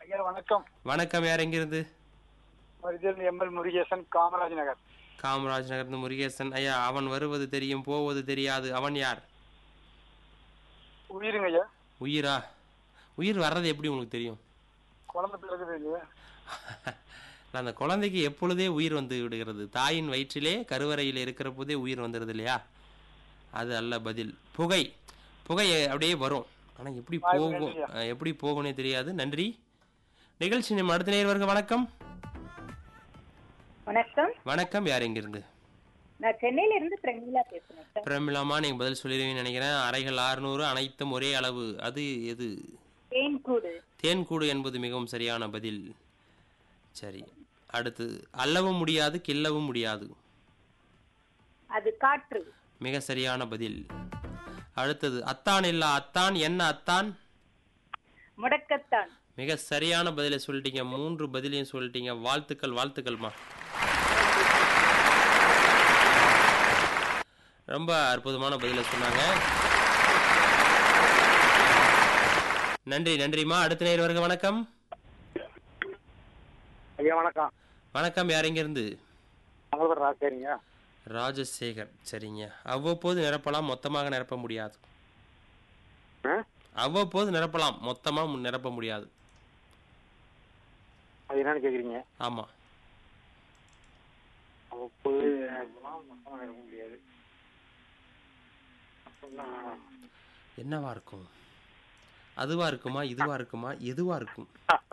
ஐயா வணக்கம் வணக்கம் யார் எங்கிருந்து மருதில் எம்எல் முருகேசன் காமராஜ் நகர் காமராஜ் நகர்ந்து முருகேசன் ஐயா அவன் வருவது தெரியும் போவது தெரியாது அவன் யார் உயிருங்க ஐயா உயிரா உயிர் வர்றது எப்படி உங்களுக்கு தெரியும் குழந்தை பிறகுது இல்லையா அந்த குழந்தைக்கு எப்பொழுதே உயிர் வந்து விடுகிறது தாயின் வயிற்றிலே கருவறையில் இருக்கிற போதே உயிர் வந்துடுது இல்லையா அது அல்ல பதில் புகை புகை அப்படியே வரும் ஆனால் எப்படி வாய்ப்பு போகும் நன்றியா. அஹ், எப்படி போகும்னே தெரியாது நன்றி நிகழ்ச்சி நம்ம அடுத்த நேர்வர்க வணக்கம் வணக்கம் வணக்கம் யார் எங்கிருந்து நான் சென்னையில இருந்து பிரமிளா பேசுறேன் சார் பிரமிளமா நீங்கள் பதில் சொல்லிடுவீங்கன்னு நினைக்கிறேன் அறைகள் ஆறுநூறு அனைத்தும் ஒரே அளவு அது எது தேன்கூடு தேன்கூடு என்பது மிகவும் சரியான பதில் சரி அடுத்து அள்ளவும் முடியாது கிள்ளவும் முடியாது அது காற்று மிக சரியான பதில் அடுத்தது அத்தான் இல்லா அத்தான் என்ன அத்தான் முடக்கத்தான் மிக சரியான பதிலை சொல்லிட்டீங்க மூன்று பதிலையும் சொல்லிட்டீங்க வாழ்த்துக்கள் வாழ்த்துக்கள்மா ரொம்ப அற்புதமான பதிலை சொன்னாங்க நன்றி நன்றிம்மா அடுத்த நேர்வர்க வணக்கம் ஐயா வணக்கம் வணக்கம் யார் இருந்து மங்களபுரம் ராஜேரிங்க ராஜசேகர் சரிங்க அவ்வப்போது நிரப்பலாம் மொத்தமாக நிரப்ப முடியாது அவ்வப்போது நிரப்பலாம் மொத்தமா மு- நிரப்ப முடியாது அது என்னன்னு கேக்குறீங்க ஆமா போய் மொத்தமாக இருக்க முடியாது என்னவா இருக்கும் அதுவா இருக்குமா இதுவா இருக்குமா எதுவா இருக்கும்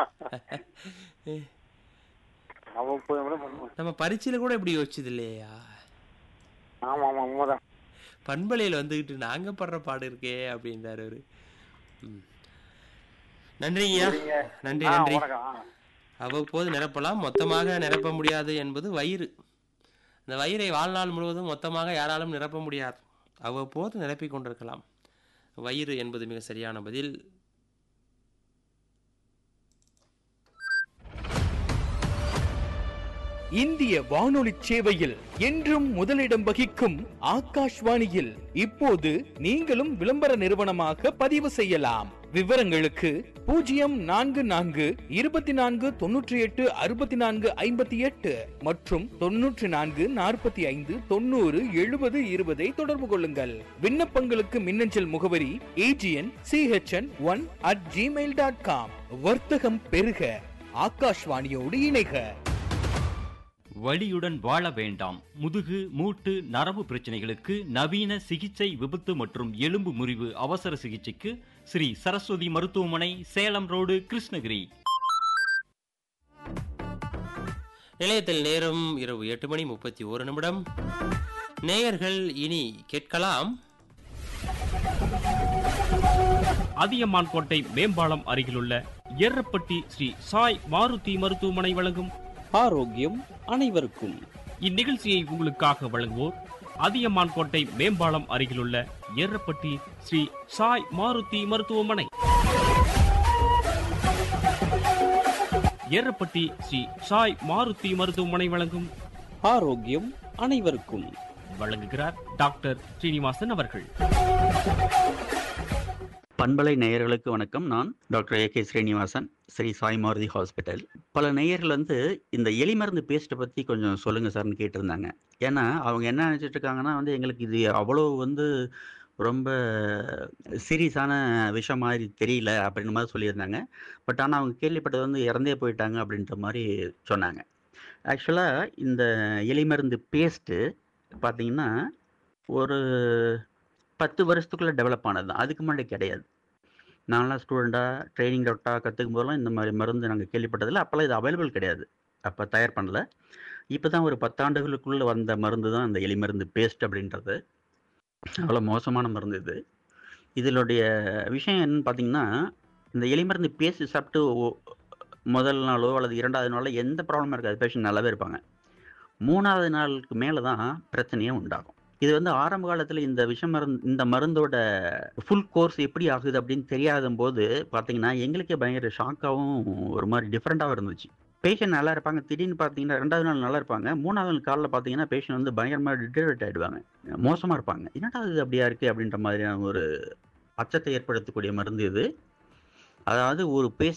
அவன் போய் கூட பண்ணுவோம் நம்ம பரீட்சையில கூட இப்படி யோசிச்சது இல்லையா ஆமா ஆமா உண்மைதான் பண்பலையில் வந்துக்கிட்டு நாங்க படுற பாடு இருக்கே அப்படின்றாரு அவரு ம். நன்றிங்கய்யா நன்றி ஆ, நன்றி வணக்கம் ஆ. அவ்வப்போது நிரப்பலாம் மொத்தமாக நிரப்ப முடியாது என்பது வயிறு இந்த வயிறை வாழ்நாள் முழுவதும் மொத்தமாக யாராலும் நிரப்ப முடியாது அவ்வப்போது நிரப்பிக் கொண்டிருக்கலாம் வயிறு என்பது மிக சரியான பதில் இந்திய வானொலி சேவையில் என்றும் முதலிடம் வகிக்கும் ஆகாஷ்வாணியில் இப்போது நீங்களும் விளம்பர நிறுவனமாக பதிவு செய்யலாம் விவரங்களுக்கு பூஜ்ஜியம் நான்கு நான்கு இருபத்தி நான்கு தொன்னூற்றி எட்டு அறுபத்தி நான்கு ஐம்பத்தி எட்டு மற்றும் தொன்னூற்றி நான்கு நாற்பத்தி ஐந்து தொண்ணூறு எழுபது இருபதை தொடர்பு கொள்ளுங்கள் விண்ணப்பங்களுக்கு மின்னஞ்சல் முகவரி AGN CHN one at Gmail dot com வர்த்தகம் பெருக ஆகாஷ்வாணியோடு இணைக வலியுடன் வாழ வேண்டாம் முதுகு மூட்டு நரம்பு பிரச்சனைகளுக்கு நவீன சிகிச்சை விபத்து மற்றும் எலும்பு முறிவு அவசர சிகிச்சைக்கு ஸ்ரீ சரஸ்வதி மருத்துவமனை சேலம் ரோடு கிருஷ்ணகிரி நிலையத்தில் நேரம் இரவு எட்டு மணி முப்பத்தி ஒரு நிமிடம் நேயர்கள் இனி கேட்கலாம் அதியமான் கோட்டை மேம்பாலம் அருகிலுள்ள எர்ரப்பட்டி ஸ்ரீ சாய் மாருதி மருத்துவமனை வழங்கும் ஆரோக்கியம் அனைவருக்கும் இந்நிகழ்ச்சியை உங்களுக்காக வழங்குவோர் அதியமான் கோட்டை மேம்பாலம் அருகிலுள்ள எர்ரப்பட்டி ஸ்ரீ சாய் மாருதி மருத்துவமனை எர்ரப்பட்டி ஸ்ரீ சாய் மாருதி மருத்துவமனை வழங்கும் ஆரோக்கியம் அனைவருக்கும் வழங்குகிறார் டாக்டர் ஸ்ரீனிவாசன் அவர்கள் பண்பலை நேயர்களுக்கு வணக்கம் நான் doctor A K Srinivasan Sri Sai Maruti hospital பல நேயர்கள் வந்து இந்த எலி மருந்து பேஸ்ட்டை பற்றி கொஞ்சம் சொல்லுங்கள் சார்னு கேட்டிருந்தாங்க ஏன்னா அவங்க என்ன நினச்சிட்டு இருக்காங்கன்னா வந்து எங்களுக்கு இது அவ்வளோ வந்து ரொம்ப சீரியஸான விஷயம் மாதிரி தெரியல அப்படின்ற மாதிரி சொல்லியிருந்தாங்க பட் ஆனால் அவங்க கேள்விப்பட்டது வந்து இறந்தே போயிட்டாங்க அப்படின்ற மாதிரி சொன்னாங்க ஆக்சுவலாக இந்த எலி மருந்து பேஸ்ட்டு பார்த்தீங்கன்னா ஒரு பத்து வருஷத்துக்குள்ளே டெவலப் ஆனது தான் அதுக்கு முன்னாடி கிடையாது நான்லாம் ஸ்டூடெண்ட்டாக ட்ரைனிங் டாக்டராக கற்றுக்கும் போதெல்லாம் இந்த மாதிரி மருந்து நாங்கள் கேள்விப்பட்டதில்ல அப்போல்லாம் இது அவைலபிள் கிடையாது அப்போ தயார் பண்ணல இப்போ தான் ஒரு பத்தாண்டுகளுக்குள்ளே வந்த மருந்து தான் இந்த எலி மருந்து பேஸ்ட் அப்படின்றது அவ்வளோ மோசமான மருந்து இது இதனுடைய விஷயம் என்னன்னு பார்த்தீங்கன்னா இந்த எலி மருந்து பேஸ்ட் சாப்பிட்டு ஒ- முதல் நாளோ அல்லது இரண்டாவது நாளோ எந்த ப்ராப்ளமும் இருக்காது பேஷண்ட் நல்லாவே இருப்பாங்க மூணாவது நாளுக்கு மேலே தான் பிரச்சனையே உண்டாகும் இது வந்து ஆரம்ப காலத்தில் இந்த விஷ மருந்து இந்த மருந்தோட ஃபுல் கோர்ஸ் எப்படி ஆகுது அப்படின்னு தெரியாத போது பார்த்தீங்கன்னா எங்களுக்கே பயங்கர ஷாக்காகவும் ஒரு மாதிரி டிஃப்ரெண்ட்டாகவும் இருந்துச்சு பேஷண்ட் நல்லா இருப்பாங்க திடீர்னு பார்த்தீங்கன்னா ரெண்டாவது நாள் நல்லா இருப்பாங்க மூணாவது நாள் காலையில் பார்த்தீங்கன்னா பேஷண்ட் வந்து பயங்கரமாக டிட்டரேட் ஆகிடுவாங்க மோசமாக இருப்பாங்க என்னடா இது அப்படியா இருக்குது அப்படின்ற மாதிரியான ஒரு அச்சத்தை ஏற்படுத்தக்கூடிய மருந்து இது அதாவது ஒரு பேஸ்ட்